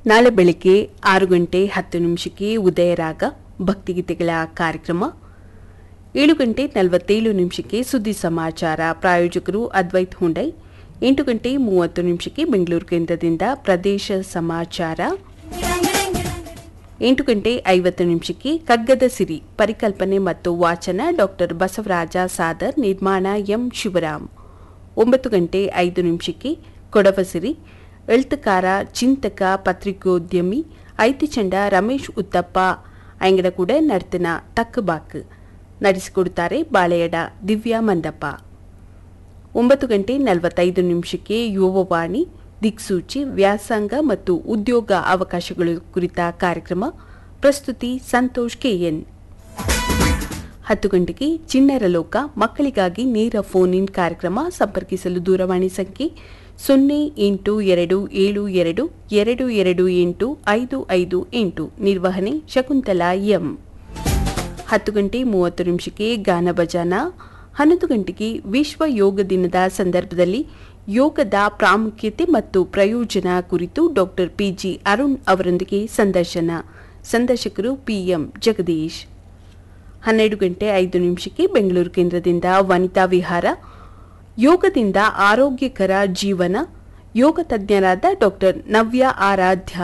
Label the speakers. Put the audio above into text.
Speaker 1: ನಾಳೆ ಬೆಳಿಗ್ಗೆ ಆರು ಗಂಟೆ ಹತ್ತು ನಿಮಿಷಕ್ಕೆ ಉದಯರಾಗ ಭಕ್ತಿಗೀತೆಗಳ ಕಾರ್ಯಕ್ರಮ ಏಳು ಗಂಟೆ ನಲವತ್ತೇಳು ನಿಮಿಷಕ್ಕೆ ಸುದ್ದಿ ಸಮಾಚಾರ ಪ್ರಾಯೋಜಕರು ಅದ್ವೈತ್ ಹುಂಡೈ ಎಂಟು ಗಂಟೆ ಮೂವತ್ತು ನಿಮಿಷಕ್ಕೆ ಬೆಂಗಳೂರು ಕೇಂದ್ರದಿಂದ ಪ್ರದೇಶ ಸಮಾಚಾರ ಎಂಟು ಗಂಟೆ ಐವತ್ತು ನಿಮಿಷಕ್ಕೆ ಕಗ್ಗದ ಸಿರಿ ಪರಿಕಲ್ಪನೆ ಮತ್ತು ವಾಚನ ಡಾಕ್ಟರ್ ಬಸವರಾಜ ಸಾದರ್ ನಿರ್ಮಾಣ ಎಂ ಶಿವರಾಮ್ ಒಂಬತ್ತು ಗಂಟೆ ಐದು ನಿಮಿಷಕ್ಕೆ ಕೊಡವಸಿರಿ ಎಳ್ತಕಾರ ಚಿಂತಕ ಪತ್ರಿಕೋದ್ಯಮಿ ಐತಿಚಂಡ ರಮೇಶ್ ಉತ್ತಪ್ಪ ಅಂಗಡಕೂಡ ನರ್ತನ ತಕ್ಕಬಾಕ್ ನಡೆಸಿಕೊಡುತ್ತಾರೆ ಬಾಳೆಯಡ ದಿವ್ಯಾ ಮಂದಪ್ಪ ಒಂಬತ್ತು ಗಂಟೆ ನಲವತ್ತೈದು ನಿಮಿಷಕ್ಕೆ ಯುವವಾಣಿ ದಿಕ್ಸೂಚಿ ವ್ಯಾಸಂಗ ಮತ್ತು ಉದ್ಯೋಗ ಅವಕಾಶಗಳು ಕುರಿತ ಕಾರ್ಯಕ್ರಮ ಪ್ರಸ್ತುತಿ ಸಂತೋಷ್ ಕೆಎನ್ ಹತ್ತು ಗಂಟೆಗೆ ಚಿಣ್ಣರ ಲೋಕ ಮಕ್ಕಳಿಗಾಗಿ ನೇರ ಫೋನ್ ಇನ್ ಕಾರ್ಯಕ್ರಮ ಸಂಪರ್ಕಿಸಲು ದೂರವಾಣಿ ಸಂಖ್ಯೆ ಸೊನ್ನೆ ಎಂಟು ಎರಡು ಏಳು ಎರಡು ಎರಡು ಎರಡು ಎಂಟು ಐದು ಐದು ಎಂಟು ನಿರ್ವಹಣೆ ಶಕುಂತಲಾ ಎಂ ಹತ್ತು ಗಂಟೆ ಮೂವತ್ತು ನಿಮಿಷಕ್ಕೆ ಗಾನ ಭಜಾನ ಹನ್ನೊಂದು ಗಂಟೆಗೆ ವಿಶ್ವ ಯೋಗ ದಿನದ ಸಂದರ್ಭದಲ್ಲಿ ಯೋಗದ ಪ್ರಾಮುಖ್ಯತೆ ಮತ್ತು ಪ್ರಯೋಜನ ಕುರಿತು ಡಾಕ್ಟರ್ ಪಿಜಿ ಅರುಣ್ ಅವರೊಂದಿಗೆ ಸಂದರ್ಶನ ಸಂದರ್ಶಕರು ಪಿಎಂ ಜಗದೀಶ್ ಹನ್ನೆರಡು ಗಂಟೆ ಐದು ನಿಮಿಷಕ್ಕೆ ಬೆಂಗಳೂರು ಕೇಂದ್ರದಿಂದ ವನಿತಾ ವಿಹಾರ ಯೋಗದಿಂದ ಆರೋಗ್ಯಕರ ಜೀವನ ಯೋಗ ತಜ್ಞರಾದ ಡಾಕ್ಟರ್ ನವ್ಯ ಆರಾಧ್ಯ